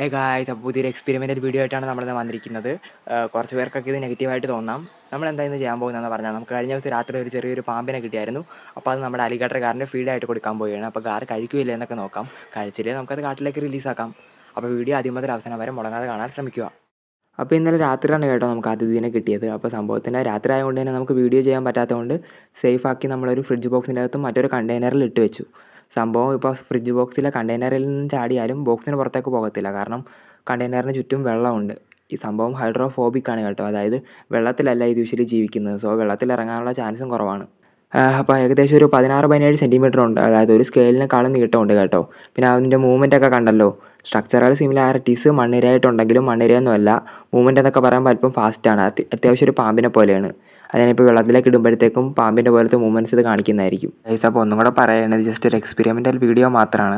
hey guys അപ്പോൾ പുതിയൊരു experimental video ആയിട്ടാണ് നമ്മളിന്ന് വന്നിരിക്കുന്നത് ഏഹ് കുറച്ച് പേർക്കൊക്കെ ഇത് നെഗറ്റീവായിട്ട് തോന്നാം നമ്മൾ എന്തായിരുന്നു ചെയ്യാൻ പോകുന്നതെന്ന് പറഞ്ഞാൽ നമുക്ക് കഴിഞ്ഞ ദിവസം രാത്രി ഒരു ചെറിയൊരു പാമ്പിനെ കിട്ടിയായിരുന്നു അപ്പോൾ അത് നമ്മുടെ അലിഗേറ്റർ കാറിൻ്റെ ഫീഡായിട്ട് കൊടുക്കാൻ പോവുകയാണ് അപ്പോൾ കാർ കഴിക്കില്ല എന്നൊക്കെ നോക്കാം കഴിച്ചില്ലേ നമുക്കത് കാട്ടിലേക്ക് റിലീസാക്കാം അപ്പോൾ വീഡിയോ ആദ്യം മുതൽ അവസാനം വരെ മുടങ്ങാതെ കാണാൻ ശ്രമിക്കുക അപ്പോൾ ഇന്നലെ രാത്രിയാണ് കേട്ടോ നമുക്ക് അതിഥിനെ കിട്ടിയത് അപ്പോൾ സംഭവത്തിന് രാത്രി ആയതുകൊണ്ട് തന്നെ നമുക്ക് വീഡിയോ ചെയ്യാൻ പറ്റാത്തതുകൊണ്ട് സേഫ് ആക്കി നമ്മളൊരു ഫ്രിഡ്ജ് ബോക്സിൻ്റെ അകത്ത് മറ്റൊരു കണ്ടെയ്നറിൽ ഇട്ട് വെച്ചു സംഭവം ഇപ്പോൾ ഫ്രിഡ്ജ് ബോക്സിലെ കണ്ടെയ്നറിൽ നിന്ന് ചാടിയാലും ബോക്സിന് പുറത്തേക്ക് പോകത്തില്ല കാരണം കണ്ടെയ്നറിന് ചുറ്റും വെള്ളമുണ്ട് ഈ സംഭവം ഹൈഡ്രോഫോബിക് ആണ് കേട്ടോ അതായത് വെള്ളത്തിലല്ല ഇത് യൂഷ്വലി ജീവിക്കുന്നത് സോ വെള്ളത്തിൽ ഇറങ്ങാനുള്ള ചാൻസും കുറവാണ് അപ്പോൾ ഏകദേശം ഒരു പതിനാറ് പതിനേഴ് സെൻറ്റിമീറ്റർ ഉണ്ട് അതായത് ഒരു സ്കെയിലിനെക്കാളും നീട്ടമുണ്ട് കേട്ടോ പിന്നെ അതിൻ്റെ മൂവ്മെൻ്റ് ഒക്കെ കണ്ടല്ലോ സ്ട്രക്ചറൽ സിമിലാരിറ്റീസ് മണ്ണിരയായിട്ടുണ്ടെങ്കിലും മണ്ണിരയൊന്നുമല്ല മൂവ്മെൻ്റ് എന്നൊക്കെ പറയുമ്പോൾ അല്പം ഫാസ്റ്റാണ് അത്യാവശ്യം ഒരു പാമ്പിനെ പോലെയാണ് അതിനിപ്പോൾ വെള്ളത്തിലേക്ക് ഇടുമ്പോഴത്തേക്കും പാമ്പിൻ്റെ പോലത്തെ മൂവ്മെൻറ്റ്സ് ഇത് കാണിക്കുന്നതായിരിക്കും ഗൈസ് അപ്പോൾ ഒന്നും കൂടെ പറയുന്നത് ജസ്റ്റ് ഒരു എക്സ്പെരിമെൻ്റൽ വീഡിയോ മാത്രമാണ്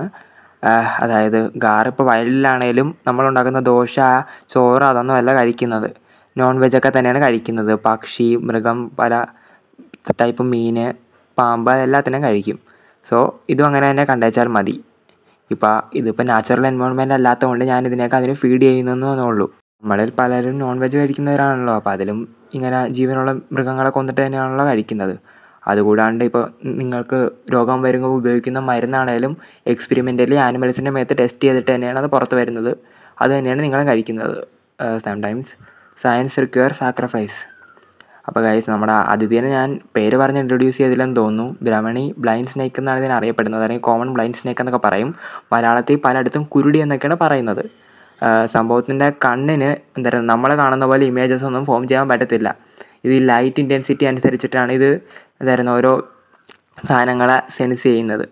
അതായത് ഗാർ ഇപ്പോൾ വയലിലാണേലും നമ്മളുണ്ടാക്കുന്ന ദോശ ചോറ് അതൊന്നും അല്ല കഴിക്കുന്നത് നോൺ വെജ് ഒക്കെ തന്നെയാണ് കഴിക്കുന്നത് പക്ഷി മൃഗം പല ടൈപ്പ് മീൻ പാമ്പ് എല്ലാത്തിനും കഴിക്കും സോ ഇതും അങ്ങനെ തന്നെ കണ്ടേച്ചാൽ മതി ഇപ്പോൾ ഇതിപ്പോൾ നാച്ചുറൽ എൻവയോൺമെൻറ്റ് അല്ലാത്തതുകൊണ്ട് ഞാൻ ഇതിനൊക്കെ അതിന് ഫീഡ് ചെയ്യുന്നതെന്നേ ഉള്ളൂ നമ്മളിൽ പലരും നോൺ വെജ് കഴിക്കുന്നവരാണല്ലോ അപ്പോൾ അതിലും ഇങ്ങനെ ജീവനുള്ള മൃഗങ്ങളെ കൊന്നിട്ട് തന്നെയാണല്ലോ കഴിക്കുന്നത് അതുകൂടാണ്ട് ഇപ്പോൾ നിങ്ങൾക്ക് രോഗം വരുമ്പോൾ ഉപയോഗിക്കുന്ന മരുന്നാണേലും എക്സ്പെരിമെൻ്റലി ആനിമൽസിൻ്റെ മേത്ത് ടെസ്റ്റ് ചെയ്തിട്ട് തന്നെയാണ് അത് പുറത്ത് വരുന്നത് അത് തന്നെയാണ് നിങ്ങൾ കഴിക്കുന്നത് സംടൈംസ് സയൻസ് റിക്വയർ സാക്രിഫൈസ് അപ്പോൾ ഗൈസ് നമ്മുടെ അതിഥിയെ ഞാൻ പേര് പറഞ്ഞ് ഇൻട്രൊഡ്യൂസ് ചെയ്തില്ലെന്ന് തോന്നുന്നു ബ്രഹ്മണി ബ്ലൈൻഡ് സ്നേക്ക് എന്നാണ് ഇതിനെ അറിയപ്പെടുന്നത് അല്ലെങ്കിൽ കോമൺ ബ്ലൈൻഡ് സ്നേക്ക് എന്നൊക്കെ പറയും മലയാളത്തിൽ പലയിടത്തും കുരുടി എന്നൊക്കെയാണ് പറയുന്നത് സംഭവത്തിൻ്റെ കണ്ണിന് എന്താ പറയുക നമ്മൾ കാണുന്ന പോലെ ഇമേജസ് ഒന്നും ഫോം ചെയ്യാൻ പറ്റത്തില്ല ഇത് ഈ ലൈറ്റ് ഇൻറ്റൻസിറ്റി അനുസരിച്ചിട്ടാണ് ഇത് എന്തായിരുന്നു ഓരോ സാധനങ്ങളെ സെൻസ് ചെയ്യുന്നത്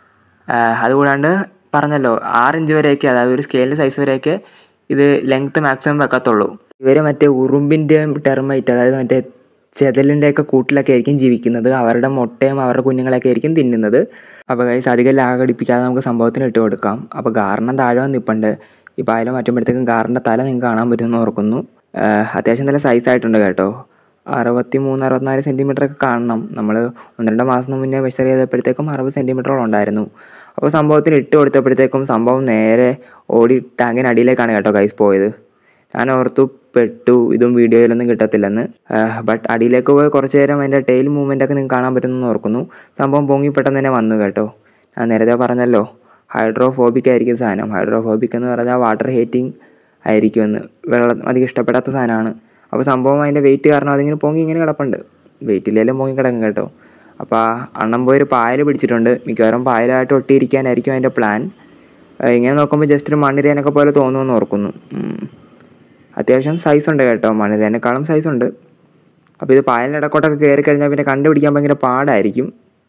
അതുകൂടാണ്ട് പറഞ്ഞല്ലോ ആറ് ഇഞ്ച് വരെയൊക്കെ അതായത് ഒരു സ്കെയിലിൻ്റെ സൈസ് വരെയൊക്കെ ഇത് ലെങ്ത്ത് മാക്സിമം വെക്കത്തുള്ളൂ ഇവർ മറ്റേ ഉറുമ്പിൻ്റെയും ടെർമൈറ്റ് അതായത് മറ്റേ ചെതലിൻ്റെയൊക്കെ കൂട്ടിലൊക്കെ ആയിരിക്കും ജീവിക്കുന്നത് അവരുടെ മുട്ടയും അവരുടെ കുഞ്ഞുങ്ങളെയൊക്കെ ആയിരിക്കും തിന്നുന്നത് അപ്പോൾ കൈസ് അധികം ലാഗടിപ്പിക്കാതെ നമുക്ക് സംഭവത്തിന് ഇട്ട് കൊടുക്കാം അപ്പോൾ ഗാർണം താഴെ വന്നിപ്പുണ്ട് ഇപ്പോൾ അതിലും മറ്റുമ്പോഴത്തേക്കും ഗാറിൻ്റെ തല നിങ്ങൾക്ക് കാണാൻ പറ്റുമെന്ന് ഓർക്കുന്നു അത്യാവശ്യം നല്ല സൈസ് ആയിട്ടുണ്ട് കേട്ടോ അറുപത്തി മൂന്ന് അറുപത്തിനാല് സെൻറ്റിമീറ്റർ ഒക്കെ കാണണം നമ്മൾ ഒന്ന് രണ്ട് മാസം മുന്നേ മെഷർ ചെയ്തപ്പോഴത്തേക്കും അറുപത് സെൻറ്റിമീറ്ററോളം ഉണ്ടായിരുന്നു അപ്പോൾ സംഭവത്തിന് ഇട്ട് കൊടുത്തപ്പോഴത്തേക്കും സംഭവം നേരെ ഓടി ടാങ്കിന് അടിയിലേക്കാണ് കേട്ടോ കൈസ് പോയത് ഞാൻ ഓർത്തു പെട്ടു ഇതും വീഡിയോയിലൊന്നും കിട്ടത്തില്ലെന്ന് ബട്ട് അടിയിലേക്ക് പോയി കുറച്ച് നേരം അതിൻ്റെ ടെയിൽ മൂവ്മെൻ്റ് ഒക്കെ നിങ്ങൾക്ക് കാണാൻ പറ്റുമെന്ന് ഓർക്കുന്നു സംഭവം പൊങ്ങി പെട്ടെന്ന് തന്നെ വന്നു കേട്ടോ ഞാൻ നേരത്തെ പറഞ്ഞല്ലോ ഹൈഡ്രോഫോബിക് ആയിരിക്കും സാധനം ഹൈഡ്രോഫോബിക് എന്ന് പറഞ്ഞാൽ വാട്ടർ ഹേറ്റിംഗ് ആയിരിക്കുമെന്ന് വെള്ളം അധികം ഇഷ്ടപ്പെടാത്ത സാധനമാണ് അപ്പോൾ സംഭവം അതിൻ്റെ വെയിറ്റ് കാരണം അതിങ്ങനെ പൊങ്ങി ഇങ്ങനെ കിടപ്പുണ്ട് വെയിറ്റ് ഇല്ലെങ്കിലും പൊങ്ങി കിടക്കും കേട്ടോ അപ്പോൾ ആ അണ്ണം പോയൊരു പായൽ പിടിച്ചിട്ടുണ്ട് മിക്കവാറും പായലായിട്ട് ഒട്ടിയിരിക്കാനായിരിക്കും അതിൻ്റെ പ്ലാൻ ഇങ്ങനെ നോക്കുമ്പോൾ ജസ്റ്റ് ഒരു മണ്ണിരേനൊക്കെ പോലെ തോന്നുമെന്ന് ഓർക്കുന്നു അത്യാവശ്യം സൈസ് ഉണ്ട് കേട്ടോ മണ്ണിരേനേക്കാളും സൈസ് ഉണ്ട് അപ്പോൾ ഇത് പായലിൻ്റെ ഇടക്കോട്ടൊക്കെ കയറി കഴിഞ്ഞാൽ പിന്നെ കണ്ടുപിടിക്കാൻ ഭയങ്കര പാടായിരിക്കും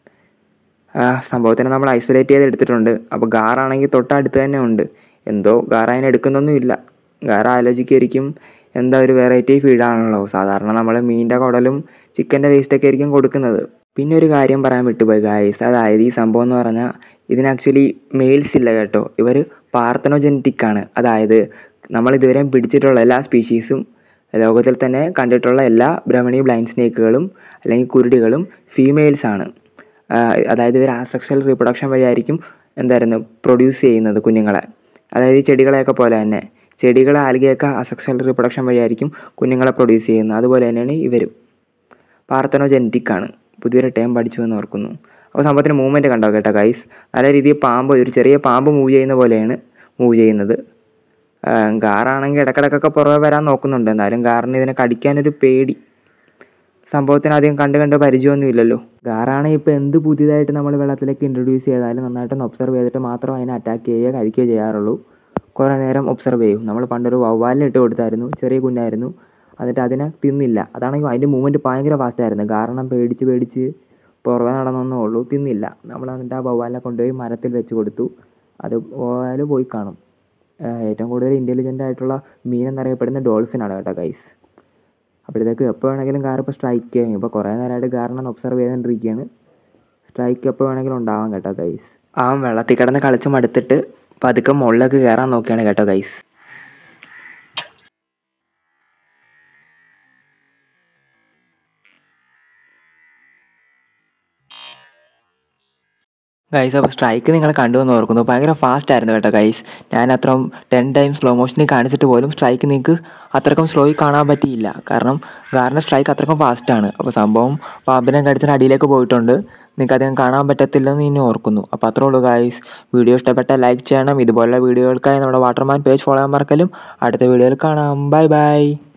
സംഭവത്തിന് നമ്മൾ ഐസൊലേറ്റ് ചെയ്ത് എടുത്തിട്ടുണ്ട് അപ്പോൾ ഗാറാണെങ്കിൽ തൊട്ടടുത്ത് തന്നെ ഉണ്ട് എന്തോ ഗാർ അതിനെ എടുക്കുന്നൊന്നുമില്ല ഗാർ ആലോചിക്കായിരിക്കും എന്താ ഒരു വെറൈറ്റി ഫീഡാണല്ലോ സാധാരണ നമ്മൾ മീനിൻ്റെ കുടലും ചിക്കൻ്റെ വേസ്റ്റൊക്കെ ആയിരിക്കും കൊടുക്കുന്നത് പിന്നെ ഒരു കാര്യം പറയാൻ വിട്ടുപോയി ഗായ്സ് അതായത് ഈ സംഭവം എന്ന് പറഞ്ഞാൽ ഇതിന് ആക്ച്വലി മെയിൽസ് ഇല്ല കേട്ടോ ഇവർ പാർത്തനോജനറ്റിക് ആണ് അതായത് നമ്മൾ ഇതുവരെ പിടിച്ചിട്ടുള്ള എല്ലാ സ്പീഷീസും ലോകത്തിൽ തന്നെ കണ്ടിട്ടുള്ള എല്ലാ ബ്രഹ്മണി ബ്ലൈൻഡ് സ്നേക്കുകളും അല്ലെങ്കിൽ കുരുടികളും ഫീമെയിൽസ് ആണ് അതായത് ഇവർ ആസെക്ഷൽ റീപ്രൊഡക്ഷൻ വഴിയായിരിക്കും എന്തായിരുന്നു പ്രൊഡ്യൂസ് ചെയ്യുന്നത് കുഞ്ഞുങ്ങളെ അതായത് ഈ ചെടികളെയൊക്കെ പോലെ തന്നെ ചെടികൾ ആൽഗയൊക്കെ അസെക്ഷൽ റീപ്രൊഡക്ഷൻ വഴിയായിരിക്കും കുഞ്ഞുങ്ങളെ പ്രൊഡ്യൂസ് ചെയ്യുന്നത് അതുപോലെ തന്നെയാണ് ഇവരും പാർത്തനോജനറ്റിക് ആണ് പുതിയൊരു ടേം പഠിച്ചു എന്ന് ഓർക്കുന്നു അപ്പോൾ സംഭവത്തിന് മൂവ്മെൻറ്റ് കണ്ടോ കേട്ടോ ഗൈസ് നല്ല രീതിയിൽ പാമ്പ് ഒരു ചെറിയ പാമ്പ് മൂവ് ചെയ്യുന്ന പോലെയാണ് മൂവ് ചെയ്യുന്നത് ഗാറാണെങ്കിൽ ഇടക്കിടക്കൊക്കെ പുറമെ വരാൻ നോക്കുന്നുണ്ട് എന്നാലും ഗാറിന് ഇതിനെ കടിക്കാനൊരു പേടി സംഭവത്തിന് അധികം കണ്ട് കണ്ട് പരിചയമൊന്നുമില്ലല്ലോ ഗാറാണെങ്കിൽ ഇപ്പോൾ എന്ത് പുതിയതായിട്ട് നമ്മൾ വെള്ളത്തിലേക്ക് ഇൻട്രൊഡ്യൂസ് ചെയ്താലും നന്നായിട്ടൊന്ന് ഒബ്സർവ് ചെയ്തിട്ട് മാത്രം അതിനെ അറ്റാക്ക് ചെയ്യുകയോ കഴിക്കുകയോ ചെയ്യാറുള്ളൂ കുറേ നേരം ഒബ്സർവ് ചെയ്യും നമ്മൾ പണ്ടൊരു വവ്വാലിന് ഇട്ട് കൊടുത്തായിരുന്നു ചെറിയ കുഞ്ഞായിരുന്നു എന്നിട്ട് അതിനെ തിന്നില്ല അതാണെങ്കിൽ അതിൻ്റെ മൂവ്മെൻറ്റ് ഭയങ്കര ഫാസ്റ്റായിരുന്നു കാരണം പേടിച്ച് പേടിച്ച് പുറമെ നടന്നൊന്നേ ഉള്ളൂ തിന്നില്ല നമ്മൾ എന്നിട്ട് ആ വവ്വാലിനെ കൊണ്ടുപോയി മരത്തിൽ വെച്ച് കൊടുത്തു അത് വവ്വാൽ പോയി കാണും ഏറ്റവും കൂടുതൽ ഇൻ്റലിജൻ്റ് ആയിട്ടുള്ള മീൻ എന്നറിയപ്പെടുന്ന ഡോൾഫിനാണ് കേട്ടോ ഗൈസ് അപ്പോഴത്തേക്ക് എപ്പോൾ വേണമെങ്കിലും കാർ ഇപ്പോൾ സ്ട്രൈക്ക് ചെയ്യും ഇപ്പോൾ കുറേ നേരമായിട്ട് കാറിനെ ഒബ്സർവ് ചെയ്തുകൊണ്ടിരിക്കുകയാണ് സ്ട്രൈക്ക് എപ്പോൾ വേണമെങ്കിലും ഉണ്ടാവാം കേട്ടോ ഗൈസ് അവൻ വെള്ളത്തിൽ കിടന്ന് കളിച്ച് മടുത്തിട്ട് പതുക്കെ മുകളിലേക്ക് കയറാൻ നോക്കിയാണ് കേട്ടോ ഗൈസ് ഗൈസ് അപ്പോൾ സ്ട്രൈക്ക് നിങ്ങൾ കണ്ടു എന്ന് ഓർക്കുന്നു ഭയങ്കര ഫാസ്റ്റ് ആയിരുന്നു കേട്ടോ ഗൈസ് ഞാൻ അത്രയും ടെൻ ടൈം സ്ലോ മോഷനിൽ കാണിച്ചിട്ട് പോലും സ്ട്രൈക്ക് നിങ്ങൾക്ക് അത്രക്കും സ്ലോയിൽ കാണാൻ പറ്റിയില്ല കാരണം കാരണം സ്ട്രൈക്ക് അത്രക്കും ഫാസ്റ്റാണ് അപ്പോൾ സംഭവം പാമ്പിനെ കടിച്ചിട്ട് അടിയിലേക്ക് പോയിട്ടുണ്ട് നിങ്ങൾക്ക് അധികം കാണാൻ പറ്റത്തില്ലെന്ന് ഇനി ഓർക്കുന്നു അപ്പോൾ അത്രേ ഉള്ളൂ ഗൈസ് വീഡിയോ ഇഷ്ടപ്പെട്ടാൽ ലൈക്ക് ചെയ്യണം ഇതുപോലുള്ള വീഡിയോകൾക്കായി നമ്മുടെ വാട്ടർമാൻ പേജ് ഫോളോ ചെയ്യാൻ മറക്കലും അടുത്ത വീഡിയോയിൽ കാണാം ബൈ ബൈ